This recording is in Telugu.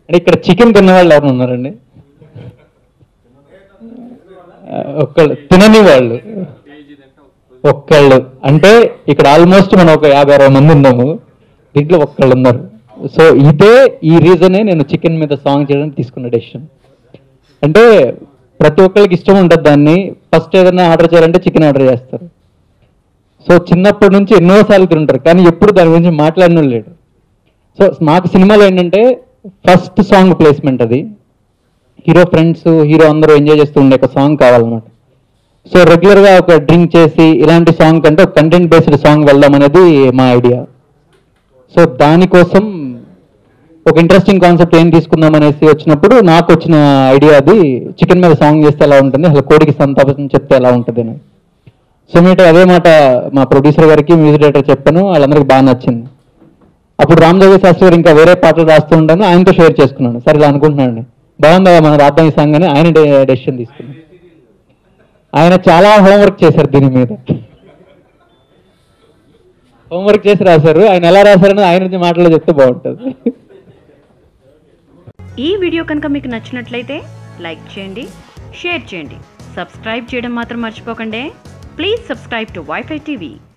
అంటే ఇక్కడ చికెన్ తిన్న వాళ్ళు ఎవరు ఉన్నారండి ఆ, ఒక్కళ్ళు తినని వాళ్ళు ఒక్కళ్ళు అంటే ఇక్కడ ఆల్మోస్ట్ మనం ఒక యాభై అరవై మంది ఉన్నాము దీంట్లో ఒక్కళ్ళు ఉన్నారు సో ఇదే ఈ రీజనే నేను చికెన్ మీద సాంగ్ చేయడానికి తీసుకున్న డెసిషన్ అంటే ప్రతి ఒక్కరికి ఇష్టం ఉంటుంది దాన్ని ఫస్ట్ ఏదైనా ఆర్డర్ చేయాలంటే చికెన్ ఆర్డర్ చేస్తారు సో చిన్నప్పటి నుంచి ఎన్నోసార్లు తింటారు కానీ ఎప్పుడు దాని గురించి మాట్లాడిన లేడు సో మాకు సినిమాలో ఏంటంటే ఫస్ట్ సాంగ్ ప్లేస్మెంట్ అది హీరో ఫ్రెండ్స్ హీరో అందరూ ఎంజాయ్ చేస్తూ ఉండే ఒక సాంగ్ కావాలన్నమాట సో రెగ్యులర్గా ఒక డ్రింక్ చేసి ఇలాంటి సాంగ్ కంటే ఒక కంటెంట్ బేస్డ్ సాంగ్ వెళ్దాం అనేది మా ఐడియా సో దానికోసం ఒక ఇంట్రెస్టింగ్ కాన్సెప్ట్ ఏం తీసుకుందాం అనేసి వచ్చినప్పుడు నాకు వచ్చిన ఐడియా అది చికెన్ మీద సాంగ్ చేస్తే ఎలా ఉంటుంది అసలు కోడికి సంతాపం చెప్తే ఎలా ఉంటుంది అని సో మీట అదే మాట మా ప్రొడ్యూసర్ గారికి మ్యూజిక్ డైరెక్టర్ చెప్పాను వాళ్ళందరికీ బాగా నచ్చింది అప్పుడు రామ్ జోగి శాస్త్రి గారు ఇంకా వేరే పాటలు రాస్తూ ఉంటాను ఆయనతో షేర్ చేసుకున్నాను సరే ఇలా అనుకుంటున్నాను బాగుందా మనం రాద్దాం ఈ సాంగ్ అని ఆయన డెసిషన్ తీసుకున్నాను ఆయన చాలా హోంవర్క్ చేశారు దీని మీద హోంవర్క్ చేసి రాశారు ఆయన ఎలా రాశారని ఆయన మాటలో చెప్తే బాగుంటుంది ఈ వీడియో కనుక మీకు నచ్చినట్లయితే లైక్ చేయండి షేర్ చేయండి సబ్స్క్రైబ్ చేయడం మాత్రం మర్చిపోకండి please subscribe to WiFi TV